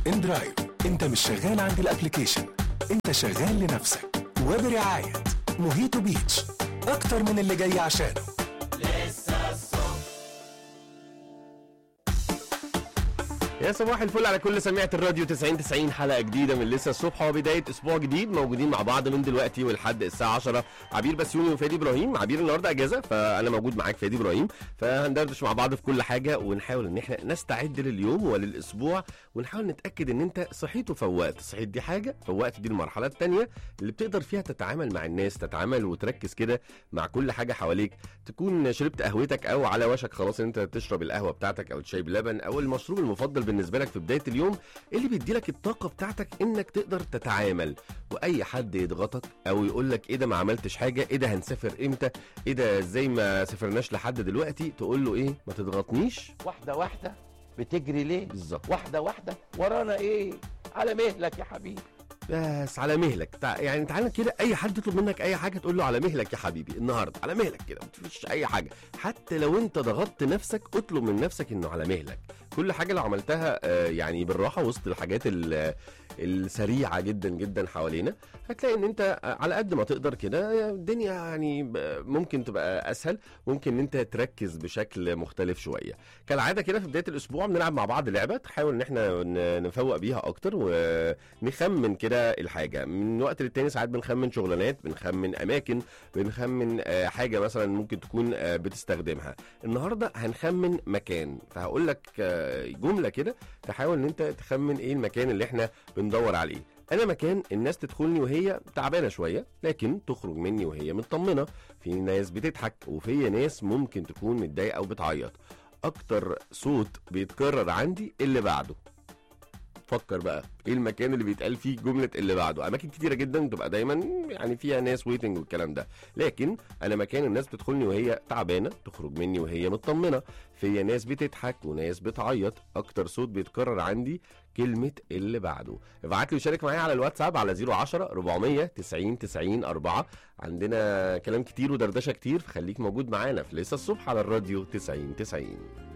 اندرايف انت مش شغال عند الابليكيشن انت شغال لنفسك وبرعاية موهيتو بيتش اكتر من اللي جاي عشانه يا صباح الفل على كل سميعة الراديو 90 90 حلقة جديدة من لسه الصبح وبداية أسبوع جديد موجودين مع بعض من دلوقتي ولحد الساعة 10 عبير بسيوني وفادي إبراهيم عبير النهاردة أجازة فأنا موجود معاك فادي إبراهيم فهندردش مع بعض في كل حاجة ونحاول إن إحنا نستعد لليوم وللأسبوع ونحاول نتأكد إن أنت صحيت وفوقت صحيت دي حاجة فوقت دي المرحلة التانية اللي بتقدر فيها تتعامل مع الناس تتعامل وتركز كده مع كل حاجة حواليك تكون شربت قهوتك أو على وشك خلاص إن أنت تشرب القهوة بتاعتك أو الشاي بلبن أو المشروب المفضل بالنسبة لك في بداية اليوم اللي بيديلك الطاقة بتاعتك إنك تقدر تتعامل وأي حد يضغطك أو يقول لك إيه ده ما عملتش حاجة إيه ده هنسافر إمتى إيه ده إزاي ما سافرناش لحد دلوقتي تقول له إيه ما تضغطنيش واحدة واحدة بتجري ليه؟ بالظبط واحدة واحدة ورانا ايه؟ على مهلك يا حبيبي بس على مهلك تع... يعني تعالى كده اي حد يطلب منك اي حاجه تقول له على مهلك يا حبيبي النهارده على مهلك كده مفيش اي حاجه حتى لو انت ضغطت نفسك اطلب من نفسك انه على مهلك كل حاجه لو عملتها آه، يعني بالراحه وسط الحاجات ال- السريعه جدا جدا حوالينا هتلاقي ان انت على قد ما تقدر كده الدنيا يعني ب- ممكن تبقى اسهل ممكن ان انت تركز بشكل مختلف شويه كالعاده كده في بدايه الاسبوع بنلعب مع بعض لعبه تحاول ان احنا ن- نفوق بيها اكتر ونخمن كده الحاجه من وقت للتاني ساعات بنخمن شغلانات بنخمن اماكن بنخمن آه، حاجه مثلا ممكن تكون آه، بتستخدمها النهارده هنخمن مكان فهقول لك آه، جمله كده تحاول ان انت تخمن ايه المكان اللي احنا بندور عليه انا مكان الناس تدخلني وهي تعبانه شويه لكن تخرج مني وهي مطمنه في ناس بتضحك وفي ناس ممكن تكون متضايقه او بتعيط اكتر صوت بيتكرر عندي اللي بعده فكر بقى ايه المكان اللي بيتقال فيه جمله اللي بعده اماكن كتيره جدا بتبقى دايما يعني فيها ناس ويتنج والكلام ده لكن انا مكان الناس بتدخلني وهي تعبانه تخرج مني وهي مطمنه فيا ناس بتضحك وناس بتعيط اكتر صوت بيتكرر عندي كلمه اللي بعده ابعت لي وشارك معايا على الواتساب على 010 400 90 90 4 عندنا كلام كتير ودردشه كتير فخليك موجود معانا في لسه الصبح على الراديو 90 90